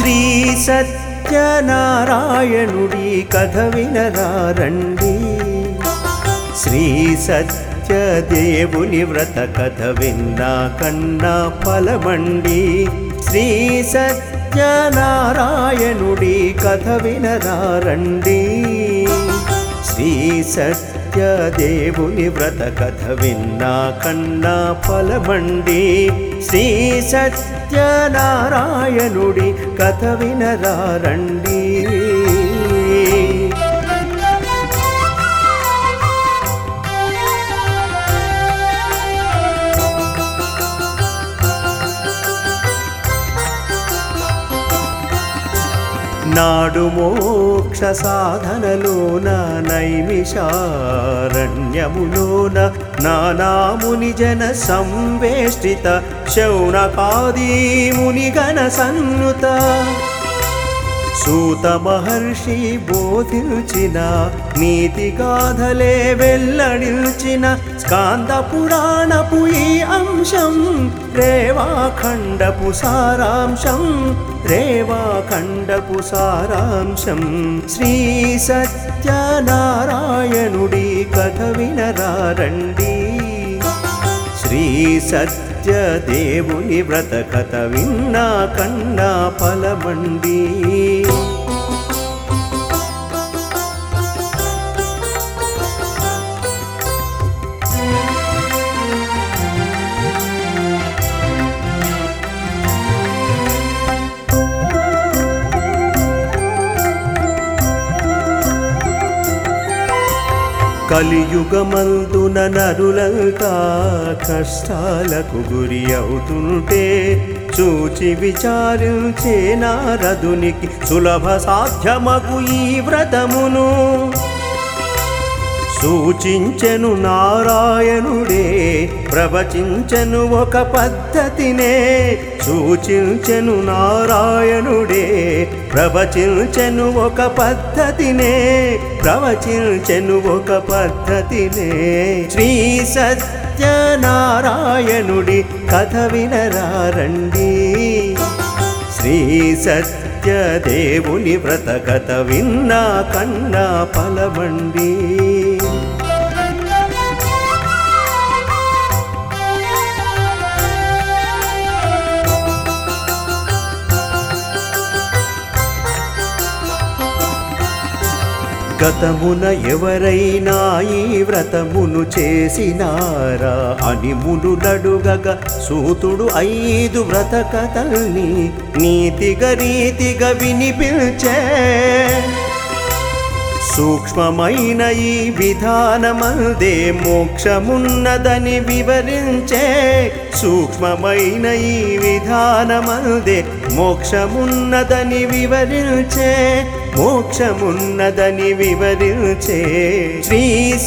శ్రీ సత్యనారాయణుడి కథ వినరారండి శ్రీ సత్యదేవుని వ్రత కథ విన్నా కన్నా ఫలమండి శ్రీ సత్యనారాయణుడి కథ వినరారండి శ్రీ సత్యదేవుని వ్రత కథ విన్నా కన్నా ఫలమండి శ్రీ సత్యనారాయణుడి కథ వినరారండి నాడు మోక్ష సాధనలోన నైమిషారణ్యములోన నానాముని జన సంవేష్టిత శౌనకాదీ మునిగణ సన్నుత సూత మహర్షి బోధించిన నీతి గాథలే వెల్లడిల్చిన స్కాంద పురాణపు ఈ అంశం రేవాఖండపు సారాంశం రేవాఖండపు సారాంశం శ్రీ సత్యనారాయణుడి కథ వినరారండి శ్రీ సత్యదేవుని వ్రత కథ విన్నా కన్నా ఫలమండి కలియుగమందున నరులంతా కష్టాలకు గురి అవుతుంటే చూచి విచారించే నారదునికి సులభ సాధ్యమగు ఈ వ్రతమును సూచించెను నారాయణుడే ప్రవచించెను ఒక పద్ధతినే సూచించెను నారాయణుడే ప్రవచించెను ఒక పద్ధతినే ప్రవచించెను ఒక పద్ధతినే శ్రీ సత్యనారాయణుడి కథ వినరారండి శ్రీ సత్యదేవుని వ్రత కథ విన్నా కన్నా ఫలమండి గతమున ఎవరైనా ఈ వ్రతమును చేసినారా అని మునుడడుగగ సూతుడు ఐదు వ్రత కథల్ని నీతిగా రీతిగా వినిపించే సూక్ష్మమైన ఈ విధానమందే మోక్షమున్నదని వివరించే సూక్ష్మమైన ఈ విధానమందే మోక్షమున్నదని వివరించే మోక్షమున్నదని వివరించే శ్రీ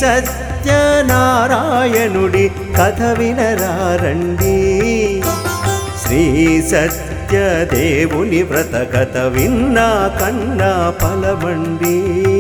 సత్యనారాయణుడి కథ వినరారండి శ్రీ సత్యదేవుని వ్రత కథ విన్నా కన్నా ఫలమండి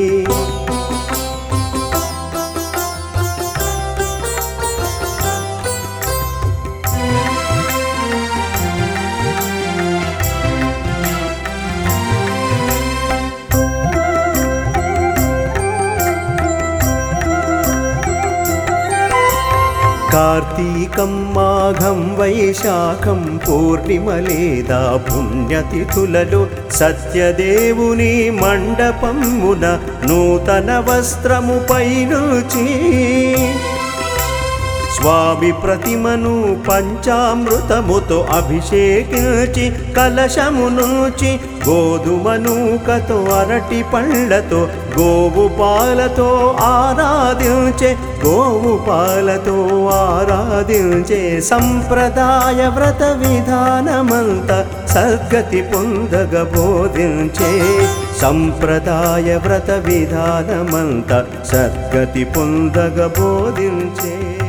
కార్తీకం మాఘం వైశాఖం పూర్ణిమ లేదా పుణ్యతిథులలో సత్యదేవుని మండపమున నూతన వస్త్రము పైనుచి స్వామి ప్రతిమను పంచామృతముతో అభిషేకించి కలశము నుంచి గోధుమ నూకతో అరటి పళ్ళతో గోవు పాలతో ఆరాధించే గోవు పాలతో ఆరాధించే సంప్రదాయ వ్రత విధానమంత సద్గతి పొందగ బోధించే సంప్రదాయ వ్రత విధానమంత సద్గతి పొందగ బోధించే